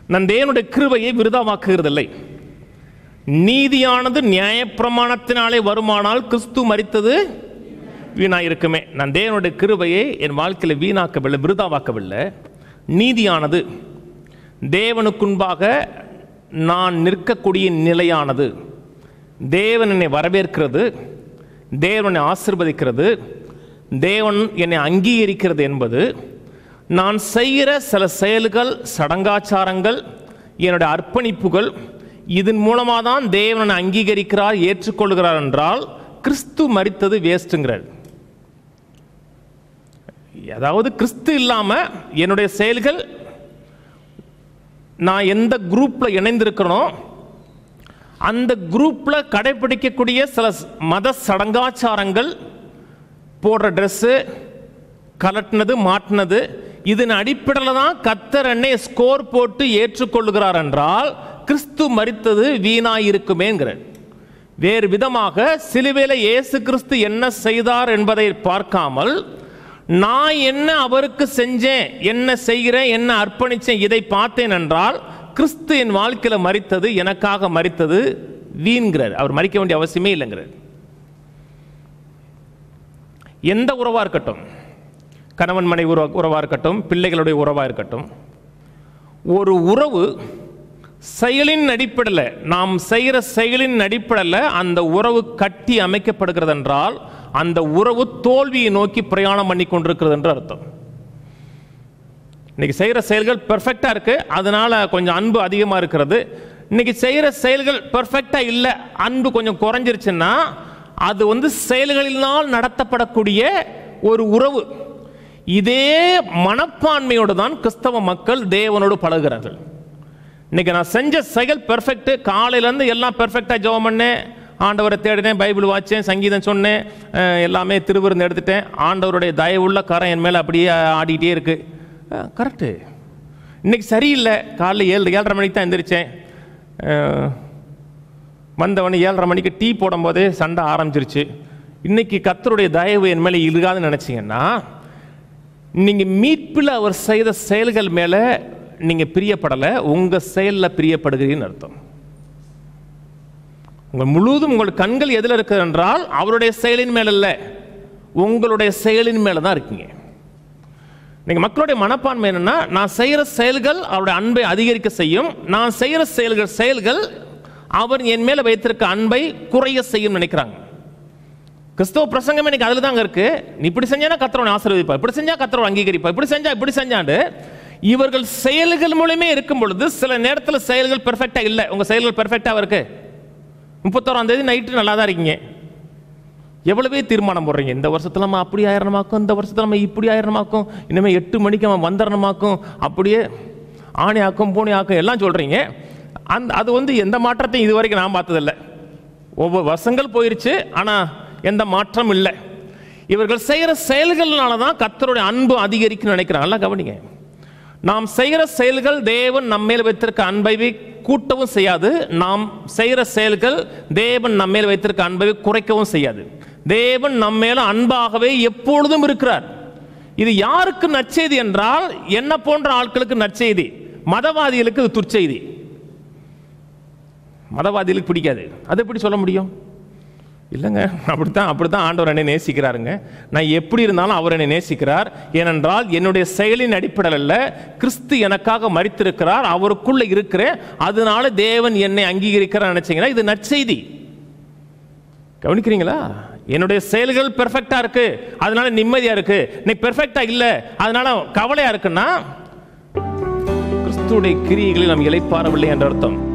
நான் தேவனுடைய கிருபையை விருதாவாக்குகிறதில்லை நீதியானது நியாயப்பிரமாணத்தினாலே வருமானால் கிறிஸ்து மரித்தது வீணாயிருக்குமே நான் தேவனுடைய கிருபையை என் வாழ்க்கையில் வீணாக்கவில்லை விருதாவாக்கவில்லை நீதியானது தேவனுக்குன்பாக நான் நிற்கக்கூடிய நிலையானது தேவன் என்னை வரவேற்கிறது தேவன் என்னை ஆசிர்வதிக்கிறது தேவன் என்னை அங்கீகரிக்கிறது என்பது நான் செய்கிற சில செயல்கள் சடங்காச்சாரங்கள் என்னுடைய அர்ப்பணிப்புகள் இதன் மூலமாக தான் தேவனை அங்கீகரிக்கிறார் ஏற்றுக்கொள்கிறார் என்றால் கிறிஸ்து மரித்தது வேஸ்ட்டுங்கிறார் அதாவது கிறிஸ்து இல்லாமல் என்னுடைய செயல்கள் நான் எந்த குரூப்பில் இணைந்திருக்கிறனோ அந்த குரூப்பில் கடைபிடிக்கக்கூடிய சில ஸ்- மத சடங்காச்சாரங்கள் போடுற ட்ரெஸ்ஸு கலட்டினது மாட்டினது இதன் அடிப்படையில் தான் கத்தர் என்னை ஸ்கோர் போட்டு ஏற்றுக்கொள்கிறார் என்றால் கிறிஸ்து மரித்தது வீணாயிருக்குமேங்கிறார் வேறு விதமாக சிலுவையில் இயேசு கிறிஸ்து என்ன செய்தார் என்பதை பார்க்காமல் நான் என்ன அவருக்கு செஞ்சேன் என்ன செய்கிறேன் என்ன அர்ப்பணிச்சேன் இதை பார்த்தேன் என்றால் கிறிஸ்து என் வாழ்க்கையில் மரித்தது எனக்காக மரித்தது வீண்கிறார் அவர் மறிக்க வேண்டிய அவசியமே இல்லைங்கிறார் எந்த உறவாக இருக்கட்டும் கணவன் மனைவி உறவா உறவாக இருக்கட்டும் பிள்ளைகளுடைய உறவாக இருக்கட்டும் ஒரு உறவு செயலின் அடிப்படையில் நாம் செய்கிற செயலின் அடிப்படையில் அந்த உறவு கட்டி அமைக்கப்படுகிறது என்றால் அந்த உறவு தோல்வியை நோக்கி பிரயாணம் பண்ணி கொண்டிருக்கிறது என்று அர்த்தம் இன்னைக்கு செய்கிற செயல்கள் பெர்ஃபெக்டாக இருக்குது அதனால கொஞ்சம் அன்பு அதிகமாக இருக்கிறது இன்னைக்கு செய்கிற செயல்கள் பெர்ஃபெக்டாக இல்லை அன்பு கொஞ்சம் குறைஞ்சிருச்சுன்னா அது வந்து செயல்களினால் நடத்தப்படக்கூடிய ஒரு உறவு இதே மனப்பான்மையோடு தான் கிறிஸ்தவ மக்கள் தேவனோடு பழகுகிறார்கள் இன்னைக்கு நான் செஞ்ச செயல் பெர்ஃபெக்ட் காலையிலேருந்து எல்லாம் பெர்ஃபெக்டாக ஜெபம் பண்ணேன் ஆண்டவரை தேடினேன் பைபிள் வாச்சேன் சங்கீதம் சொன்னேன் அஹ் எல்லாமே திருவிருந்து எடுத்துட்டேன் ஆண்டவருடைய தயவுள்ள கரம் என் மேலே அப்படியே ஆடிக்கிட்டே இருக்கு கரெக்டு இன்னைக்கு சரியில்லை காலைல ஏழு ஏழரை மணிக்கு தான் எந்திரிச்சேன் அஹ் வந்தவனே ஏழரை மணிக்கு டீ போடும்போதே சண்டை ஆரம்பிச்சிருச்சு இன்னைக்கு கத்தருடைய தயவு என் மேலே இருக்காதுன்னு நினச்சிங்கன்னா நீங்கள் மீட்பில் அவர் செய்த செயல்கள் மேலே நீங்கள் பிரியப்படலை உங்கள் செயலில் பிரியப்படுகிறீன்னு அர்த்தம் உங்கள் முழுவதும் உங்கள் கண்கள் எதில் இருக்குது என்றால் அவருடைய செயலின் மேல இல்லை உங்களுடைய செயலின் மேலே தான் இருக்கீங்க நீங்கள் மக்களுடைய மனப்பான்மை என்னன்னா நான் செய்கிற செயல்கள் அவருடைய அன்பை அதிகரிக்க செய்யும் நான் செய்கிற செயல்கள் செயல்கள் அவர் என் மேலே வைத்திருக்க அன்பை குறைய செய்யும் நினைக்கிறாங்க கிறிஸ்தவ பிரசங்கம் எனக்கு அதில் தாங்க இருக்கு நீ இப்படி செஞ்சானா கத்திரவன் ஆசீர்வதிப்பா இப்படி செஞ்சா கத்திரவன் அங்கீகரிப்பா இப்படி செஞ்சா இப்படி செஞ்சாண்டு இவர்கள் செயல்கள் மூலமே இருக்கும் பொழுது சில நேரத்தில் செயல்கள் பெர்ஃபெக்டா இல்லை உங்க செயல்கள் பெர்ஃபெக்டாக இருக்கு முப்பத்தோராம் தேதி நைட்டு நல்லா தான் இருக்கீங்க எவ்வளவே தீர்மானம் போடுறீங்க இந்த வருஷத்துல நம்ம அப்படி ஆயிரமாக்கும் இந்த வருஷத்துல நம்ம இப்படி ஆயிரமாக்கும் இனிமே எட்டு மணிக்கு அவன் வந்துடணுமாக்கும் அப்படியே ஆணி ஆக்கும் பூனி ஆக்கும் எல்லாம் சொல்றீங்க அந்த அது வந்து எந்த மாற்றத்தையும் இது வரைக்கும் நான் பார்த்ததில்லை ஒவ்வொரு வருஷங்கள் போயிருச்சு ஆனா எந்த மாற்றம் இல்லை இவர்கள் செய்கிற செயல்கள்னால தான் கர்த்தருடைய அன்பு அதிகரிக்கும்னு நினைக்கிறாங்க நல்லா கவனிங்க நாம் செய்கிற செயல்கள் தேவன் நம்மேல் வைத்திருக்க அன்பை கூட்டவும் செய்யாது நாம் செய்கிற செயல்கள் தேவன் நம்மேல் வைத்திருக்க அன்பை குறைக்கவும் செய்யாது தேவன் நம்மேல அன்பாகவே எப்பொழுதும் இருக்கிறார் இது யாருக்கு நற்செய்தி என்றால் என்ன போன்ற ஆட்களுக்கு நற்செய்தி மதவாதிகளுக்கு இது துர்ச்செய்தி மதவாதிகளுக்கு பிடிக்காது அது எப்படி சொல்ல முடியும் இல்லைங்க அப்படித்தான் அப்படித்தான் ஆண்டவர் என்னை நேசிக்கிறாருங்க நான் எப்படி இருந்தாலும் அவர் என்னை நேசிக்கிறார் ஏனென்றால் என்னுடைய செயலின் அடிப்படையில் கிறிஸ்து எனக்காக மறித்திருக்கிறார் அவருக்குள்ள இருக்கிறேன் அதனால தேவன் என்னை அங்கீகரிக்கிறார் நினைச்சீங்கன்னா இது நற்செய்தி கவனிக்கிறீங்களா என்னுடைய செயல்கள் பெர்ஃபெக்டா இருக்கு அதனால நிம்மதியா இருக்கு நீ பெர்ஃபெக்டா இல்ல அதனால கவலையா இருக்குன்னா கிறிஸ்துடைய கிரியைகளில் நாம் இளைப்பாறவில்லை என்ற அர்த்தம்